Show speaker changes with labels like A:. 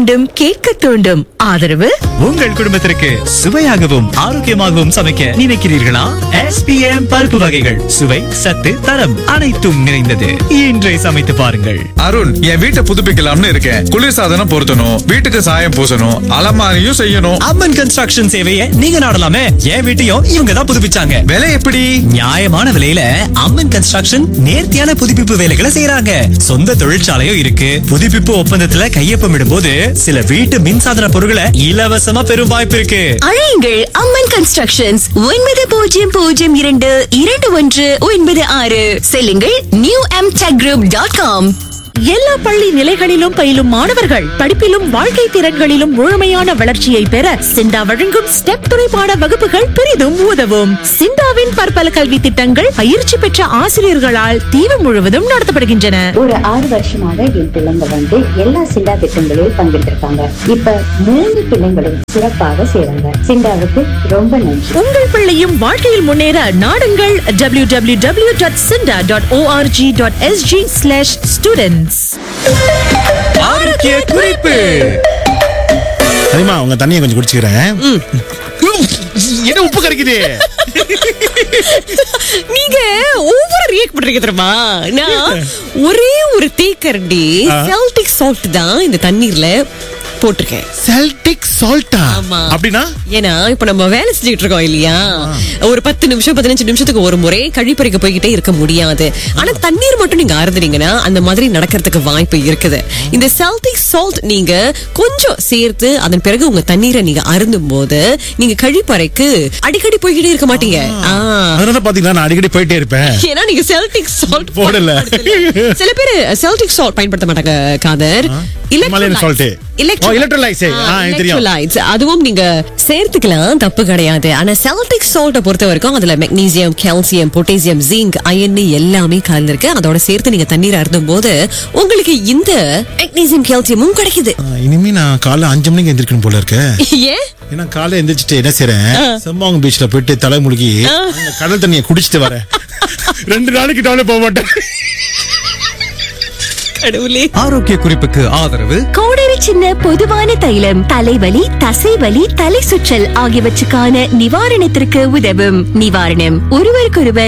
A: வேண்டும் கேட்க தூண்டும் ஆதரவு
B: உங்கள் குடும்பத்திற்கு சுவையாகவும் ஆரோக்கியமாகவும் சமைக்க நினைக்கிறீர்களா எஸ்பிஎம் பருப்பு வகைகள் சுவை சத்து தரம் அனைத்தும் நிறைந்தது இன்றை சமைத்து பாருங்கள்
C: அருண் என் வீட்டை புதுப்பிக்கலாம்னு இருக்கேன் குளிர்சாதனம் பொருத்தணும் வீட்டுக்கு சாயம் பூசணும் அலமாரியும் செய்யணும்
B: அம்மன் கன்ஸ்ட்ரக்ஷன் சேவையை நீங்க நாடலாமே என் வீட்டையும் இவங்க தான் புதுப்பிச்சாங்க
C: விலை எப்படி
B: நியாயமான விலையில அம்மன் கன்ஸ்ட்ரக்ஷன் நேர்த்தியான புதுப்பிப்பு வேலைகளை செய்யறாங்க சொந்த தொழிற்சாலையும் இருக்கு புதுப்பிப்பு ஒப்பந்தத்துல கையொப்பமிடும் போது சில வீட்டு மின்சாதன பொருட்களை இலவசமா பெறும் வாய்ப்பு இருக்கு
A: அழையுங்கள் அம்மன் கன்ஸ்ட்ரக்ஷன்ஸ் ஒன்பது பூஜ்ஜியம் பூஜ்ஜியம் இரண்டு இரண்டு ஒன்று ஒன்பது ஆறு செல்லுங்கள் new M tech group dot com
D: எல்லா பள்ளி நிலைகளிலும் பயிலும் மாணவர்கள் படிப்பிலும் வாழ்க்கை திறன்களிலும் முழுமையான வளர்ச்சியை பெற சிண்டா வழங்கும் ஸ்டெப் துணைப்பாட வகுப்புகள் பெரிதும் உதவும் சிண்டாவின் பற்பல கல்வி திட்டங்கள் பயிற்சி பெற்ற ஆசிரியர்களால் தீவு முழுவதும் நடத்தப்படுகின்றன
E: ஒரு ஆறு வருஷமாக என் பிள்ளைங்க வந்து எல்லா சிண்டா திட்டங்களிலும் பங்கெடுத்திருக்காங்க இப்ப மூணு பிள்ளைங்களும் சிறப்பாக செய்றாங்க சிண்டாவுக்கு ரொம்ப நன்றி
D: உங்கள் பிள்ளையும் வாழ்க்கையில் முன்னேற நாடுங்கள் W W W dot SINDA dot ORG dot SG slash students
B: ஆரோக்கிய குறிப்பு
F: சரிம்மா உங்க தண்ணியை கொஞ்சம் குடிச்சுக்கிறேன்
G: என்ன உப்பு கரைக்குது
H: நீங்க ஒவ்வொரு ரியாக்ட் பண்றீங்க தெரியுமா நான் ஒரே ஒரு தேக்கரண்டி செல்டிக் சால்ட் தான் இந்த தண்ணீர்ல போட்டிருக்கேன்
G: செல்டிக் சால்ட்டா
H: ஆமா.
G: அப்படின்னா
H: ஏன்னா இப்ப நம்ம வேலை செஞ்சுட்டு இருக்கோம் இல்லையா ஒரு பத்து நிமிஷம் பதினஞ்சு நிமிஷத்துக்கு ஒரு முறை கழிப்பறைக்கு போய்கிட்டே இருக்க முடியாது ஆனா தண்ணீர் மட்டும் நீங்க அருந்துனீங்கன்னா அந்த மாதிரி நடக்கிறதுக்கு வாய்ப்பு இருக்குது இந்த செல்டிக் சால்ட் நீங்க கொஞ்சம் சேர்த்து அதன் பிறகு உங்க தண்ணீரை நீங்க அருந்தும் போது நீங்க கழிப்பறைக்கு அடிக்கடி போய்கிட்டே இருக்க மாட்டீங்க ஆ.
F: அதனால பாத்தீங்களா நான் அடிக்கடி போயிட்டே இருப்பேன்
H: ஏன்னா நீங்க செல்டிக் சால்ட்
F: போடல.
H: சில பேர் செல்டிக் சால்ட் பயன்படுத்த மாட்டாங்க காதர்
F: Himalayan salt. ஓ, electrolytes. ஆ, எனக்கு தெரியும்.
H: Electrolytes. அதுவும் நீங்க சேர்த்துக்கலாம் தப்பு கிடையாது ஆனா செல்டிக் சால்ட்டை பொறுத்த வரைக்கும் அதுல magnesium calcium potassium zinc iron எல்லாமே கலந்துருக்கு அதோட சேர்த்து நீங்க தண்ணீர் அருந்தும் போது உங்களுக்கு இந்த மெக்னீசியம் கால்சியமும் கிடைக்குது
F: ஆ, இனிமே நான் காலைல அஞ்சு மணிக்கு எந்திரிக்கணும் போல இருக்கு
H: ஏன்
F: ஏன்னா காலைல எந்திரிச்சிட்டு என்ன செய்றேன் செம்பாங்க பீச்ல போயிட்டு தலை முழுகி அங்க கடல் தண்ணியை குடிச்சிட்டு வரேன் ரெண்டு நாளைக்கு டவுனே போக மாட்டேன்
H: கடவுளே
B: ஆரோக்கிய குறிப்புக்கு ஆதரவு
A: கோடரி சின்ன பொதுவான தைலம் தலைவலி தசைவலி தலை சுற்றல் ஆகியவற்றுக்கான நிவாரணத்திற்கு உதவும் நிவாரணம் ஒருவருக்கொருவர்